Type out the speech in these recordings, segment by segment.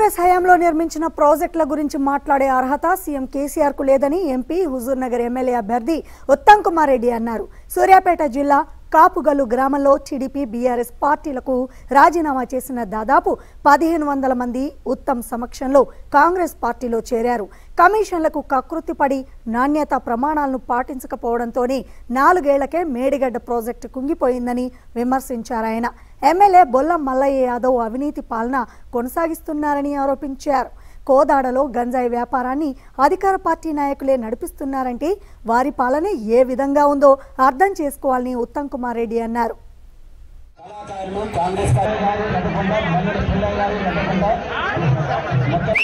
కాంగ్రెస్ హయాంలో నిర్మించిన ప్రాజెక్టుల గురించి మాట్లాడే అర్హత సీఎం కేసీఆర్ కు లేదని ఎంపీ హుజూర్ నగర్ ఎమ్మెల్యే అభ్యర్థి ఉత్తమ్ కుమార్ రెడ్డి అన్నారు సూర్యాపేట జిల్లా కాపుగల్లు గ్రామంలో టీడీపీ బీఆర్ఎస్ పార్టీలకు రాజీనామా చేసిన దాదాపు పదిహేను వందల మంది ఉత్తమ్ సమక్షంలో కాంగ్రెస్ పార్టీలో చేరారు కమిషన్లకు కకృతిపడి నాణ్యత ప్రమాణాలను పాటించకపోవడంతోనే నాలుగేళ్లకే మేడిగడ్డ ప్రాజెక్టు కుంగిపోయిందని విమర్శించారాయన ఎమ్మెల్యే బొల్లం మల్లయ్య యాదవ్ అవినీతి పాలన కొనసాగిస్తున్నారని ఆరోపించారు కోదాడలో గంజాయి వ్యాపారాన్ని అధికార పార్టీ నాయకులే నడిపిస్తున్నారంటే వారి పాలన ఏ విధంగా ఉందో అర్థం చేసుకోవాలని ఉత్తమ్ కుమార్ రెడ్డి అన్నారు కళాకారులు కాంగ్రెస్ పార్టీ గారు నడకుండా మల్లెడి పుల్లయ్య గారు నడకుండా మొత్తం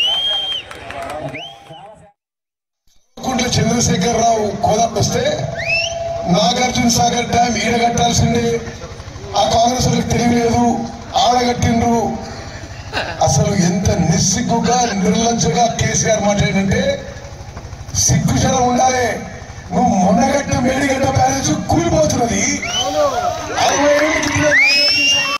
కుంట్ల చంద్రశేఖర్ రావు కోదాకు వస్తే నాగార్జున సాగర్ డ్యామ్ ఈడగట్టాల్సిందే ఆ కాంగ్రెస్ వాళ్ళకి తెలియలేదు ఆడగట్టిండ్రు అసలు ఎంత నిస్సిగ్గుగా నిర్లంచగా కేసీఆర్ మాట్లాడిందంటే సిగ్గుచరం ఉండాలి నువ్వు మొన్నగట్ట మేడిగడ్డ బ్యారేజ్ కూలిపోతున్నది అరవై ఏళ్ళ క్రితం నాగార్జున సాగర్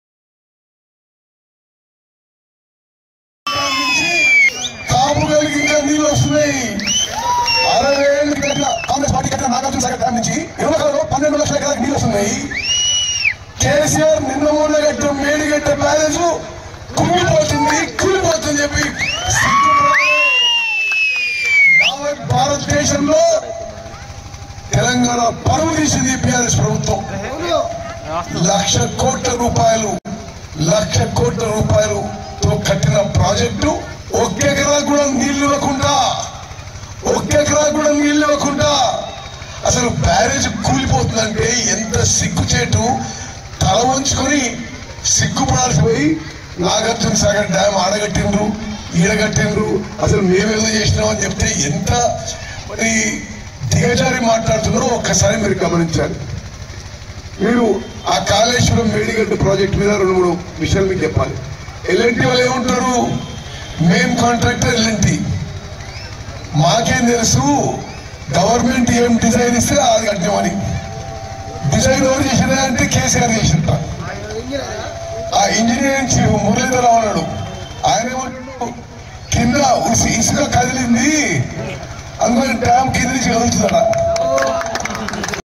కాపుగలికి ఇంకా నీళ్ళు వస్తున్నాయి అరవై ఏళ్ళ క్రితం కాంగ్రెస్ పార్టీ కట్టిన నాగార్జున సాగర్ డ్యామ్ నుంచి ఇరవై కాలంలో పన్నెండు లక్షల ఎకరాలకు నీళ్ళు వస్తున్నాయి కేసీఆర్ నిన్న మొన్నగట్ట మేడిగట్ట బ్యారేజ్ కుంగిపోతుంది కూలిపోతుంది చెప్పి సిగ్గుపడాలి. యావత్ భారతదేశంలో తెలంగాణ పరువు తీసింది బీఆర్ఎస్ ప్రభుత్వం లక్ష కోట్ల రూపాయలు లక్ష కోట్ల రూపాయలుతో కట్టిన ప్రాజెక్టు ఒక్క ఎకరా కూడా నీళ్లు ఇవ్వకుండా ఒక్క ఎకరా కూడా నీళ్లు ఇవ్వకుండా అసలు బ్యారేజ్ కూలిపోతుందంటే ఎంత సిగ్గుచేటు తల వంచుకొని సిగ్గుపడాల్సి పోయి నాగార్జున సాగర్ డ్యామ్ ఆడగట్టిండ్రు ఈడగట్టిండ్రు అసలు మేమేదో చేసినాం అని చెప్తే ఎంత మరి దిగజారి మాట్లాడుతున్నారో ఒక్కసారి మీరు గమనించాలి మీరు ఆ కాళేశ్వరం మేడిగడ్డ ప్రాజెక్ట్ మీద రెండు మూడు విషయాలు మీకు చెప్పాలి ఎల్ఎన్టీ వాళ్ళు ఏమంటారు మెయిన్ కాంట్రాక్టర్ ఎల్ఎన్టీ మాకేం తెలుసు గవర్నమెంట్ ఏం డిజైన్ ఇస్తే అది కట్టినామని డిజైన్ ఎవరు చేసినా అంటే కేసీఆర్ చేసింట ఆ ఇంజనీరింగ్ చీఫ్ మురళీధరరావు అన్నాడు ఆయన ఏమంటాడు కింద ఉసి ఇసుక కదిలింది అందుకని డ్యామ్ కింద నుంచి కదులుతుందట